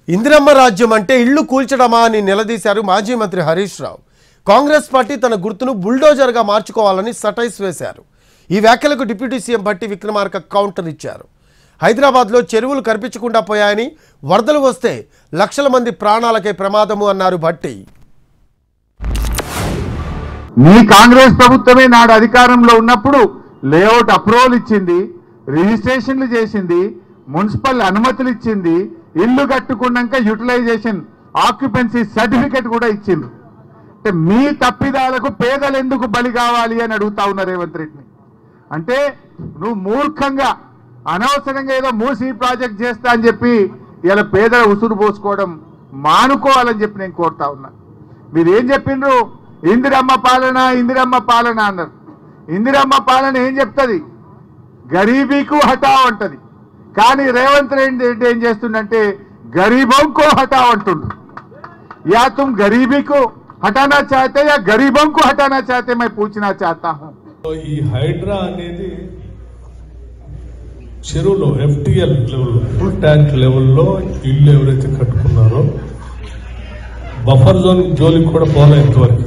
ఇందిరమ్మ రాజ్యం అంటే ఇళ్లు కూల్చడమా అని నిలదీశారు మాజీ మంత్రి హరీష్ రావు కాంగ్రెస్ పార్టీ తన గుర్తును బుల్డోజర్గా మార్చుకోవాలని సటైస్ వేశారు ఈ వ్యాఖ్యలకు deputy CM Bhatti Vikramarka counter ఇచ్చారు హైదరాబాద్లో చెరువులు కనిపించకుండా పోయాయని వరదలు వస్తే లక్షల మంది ప్రాణాలకే ప్రమాదము అన్నారు భట్టి మీ కాంగ్రెస్ ప్రభుత్వమే నాడు అధికారంలో ఉన్నప్పుడు లేఅవుట్ అప్రూవల్ ఇచ్చింది రిజిస్ట్రేషన్లు చేసింది మున్సిపల్ అనుమతులు ఇచ్చింది ఇల్లు కట్టుకున్నాక యూటిలైజేషన్ ఆక్యుపెన్సీ సర్టిఫికెట్ కూడా ఇచ్చింది అంటే మీ తప్పిదాలకు పేదలు ఎందుకు బలి కావాలి అని అడుగుతా ఉన్నారు రేవంత్ రెడ్డిని అంటే నువ్వు మూర్ఖంగా అనవసరంగా ఏదో మూసి ప్రాజెక్ట్ చేస్తా అని చెప్పి ఇలా పేదల ఉసురు పోసుకోవడం మానుకోవాలని చెప్పి నేను కోరుతా ఉన్నా మీరు ఏం చెప్పిండ్రు ఇందిరమ్మ పాలన ఇందిరమ్మ పాలన అన్నారు ఇందిరమ్మ పాలన ఏం చెప్తుంది గరీబీకు హటావ్ అంటది కానీ రేవంత్ రెడ్డి రెడ్డి ఏం చేస్తుండంటే గరీబోంకో హటావ్ అంటుండు या तुम गरीबी को हटाना चाहते या गरीबों को हटाना चाहते मैं पूछना चाहता हूं ఈ హైడ్రా అనేది చెరువులో ఎఫ్టిఎల్ లెవెల్లో ఫుల్ ట్యాంక్ లెవెల్లో ఇల్లు ఎవరైతే కట్టుకున్నారో బఫర్ జోన్ జోలికి కూడా పోలే ఇంతవరకు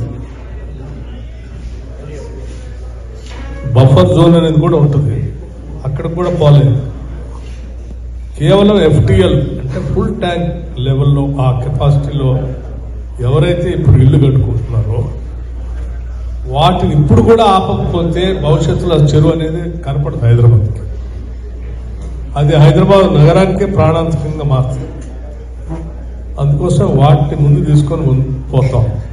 బఫర్ జోన్ అనేది కూడా ఉంటుంది అక్కడ కూడా పోలేదు కేవలం ఎఫ్టిఎల్ అంటే ఫుల్ ట్యాంక్ లెవెల్లో ఆ కెపాసిటీలో ఎవరైతే ఇప్పుడు ఇల్లు కట్టుకుంటున్నారో వాటిని ఇప్పుడు కూడా ఆపకపోతే భవిష్యత్తులో ఆ చెరువు అనేది కనపడదు హైదరాబాద్కి అది హైదరాబాద్ నగరానికే ప్రాణాంతకంగా మారుతుంది అందుకోసం వాటిని ముందు తీసుకొని ముందు పోతాం